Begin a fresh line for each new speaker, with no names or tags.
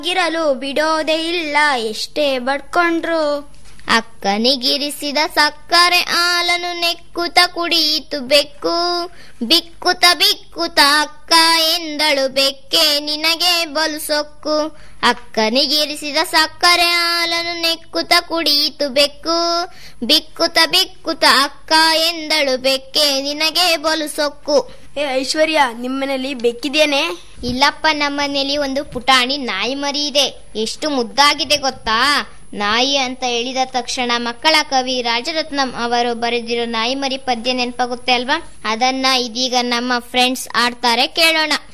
ಗಿರಲು ಬಿಡೋದೇ ಇಲ್ಲ ಎಷ್ಟೇ ಬಡ್ಕೊಂಡ್ರು
ಅಕ್ಕನಿಗಿರಿಸಿದ ಸಕ್ಕರೆ ಹಾಲನ್ನು ನೆಕ್ಕುತ ಕುಡಿಯಿತು ಬೆಕ್ಕು ಬಿಕ್ಕುತ ಬಿಕ್ಕುತ ಅಕ್ಕ ಎಂದಳು ಬೆಕ್ಕೆ ನಿನಗೆ ಬಲು ಸೊಕ್ಕು ಅಕ್ಕನಿಗಿರಿಸಿದ ಸಕ್ಕರೆ ಹಾಲನ್ನು ನೆಕ್ಕುತ ಕುಡಿಯಿತು ಬೆಕ್ಕು ಬಿಕ್ಕುತ ಬಿಕ್ಕುತ ಅಕ್ಕ ಎಂದಳು ಬೆಕ್ಕೆ ನಿನಗೆ ಬಲು ಸೊಕ್ಕು
ಏ ಐಶ್ವರ್ಯ ನಿಮ್ಮನೇಲಿ ಬೆಕ್ಕಿದೇನೆ
ಇಲ್ಲಪ್ಪ ನಮ್ಮನೇಲಿ ಒಂದು ಪುಟಾಣಿ ನಾಯಿ ಮರಿ ಇದೆ ಎಷ್ಟು ಮುದ್ದಾಗಿದೆ ಗೊತ್ತಾ ನಾಯಿ ಅಂತ ಹೇಳಿದ ತಕ್ಷಣ ಮಕ್ಕಳ ಕವಿ ರಾಜರತ್ನಂ ಅವರು ಬರೆದಿರೋ ನಾಯಿ ಮರಿ ಪದ್ಯ ನೆನಪಾಗುತ್ತೆ ಅಲ್ವಾ ಅದನ್ನ ಇದೀಗ ನಮ್ಮ ಫ್ರೆಂಡ್ಸ್ ಆಡ್ತಾರೆ ಕೇಳೋಣ